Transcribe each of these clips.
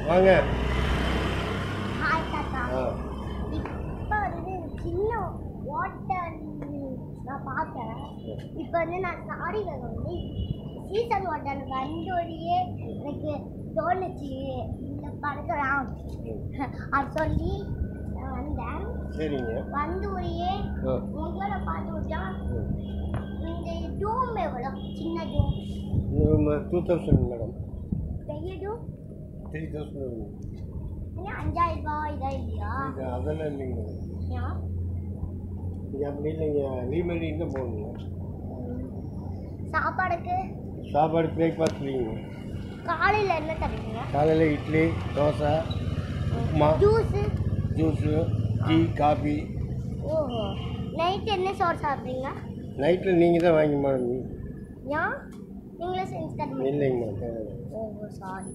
வாங்க ஹாய் தாத்தா ஆ இப்போ வந்து சின்ன வாட்டர் நான் பார்த்தேன் இப்போ வந்து நான் சாரிகள் வந்து சீசன் வாட்டர் வந்தோடையே எனக்கு தோணுச்சு இந்த படுக்கலாம் அது சொல்லி நான் வந்தேன் சரிங்க வந்தோடையே ஆ உங்களை பார்த்து விட்டா ம். இந்த டூம் எவ்வளோ சின்ன டூம் இன்னும் டூ தௌசண்ட் மேடம் பெரிய டூம் த்ரீ தௌசண்ட் ஏன் அஞ்சாயிரம் ரூபாய் இதா இல்லையா இது அதெல்லாம் இல்லைங்க மேடம் ஏன் நீங்கள் அப்படி இல்லைங்க ரீமெடிங் தான் போகணுங்க சாப்பாடுக்கு சாப்பாடு பிரேக்ஃபாஸ்ட் இல்லைங்க காலையில் என்ன தருவீங்க காலையில் idli dosa upma juice juice tea coffee ஓஹோ நைட் என்ன சோறு சாப்பிட்றீங்க நைட்டில் நீங்கள் தான் வாங்கி மேடம் ஏன் நீங்களே செஞ்சு தருவீங்க இல்லைங்க மேடம் தேவையில்லை. ஓஹோ சாரி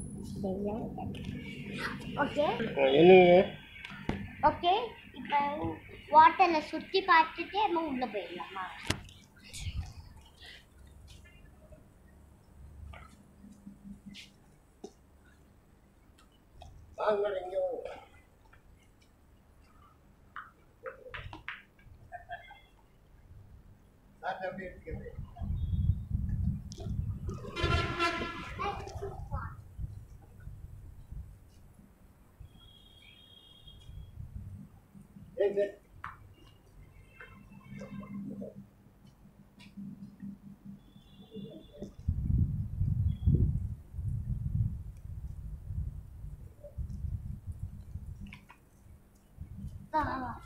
ஓகே ஆ, என்னங்க ஓகே இப்போ வாட்டரில் சுற்றி பார்த்துட்டு நம்ம உள்ளே போயிடலாமா வாங்க மேடம் இங்கே வாங்க சாப்பிட்டு அப்படியே இருக்குது ஏய் சார் வா வா வா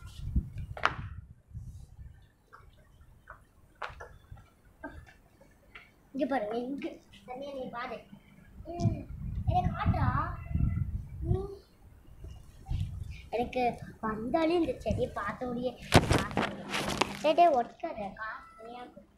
இங்கே பாருங்க இங்கே தண்ணியை நீ பாரு ம், எனக்கு காட்டுறா ம். எனக்கு வந்தாலும் இந்த செடியை பார்த்த முடியே டே ஒட்காத காசு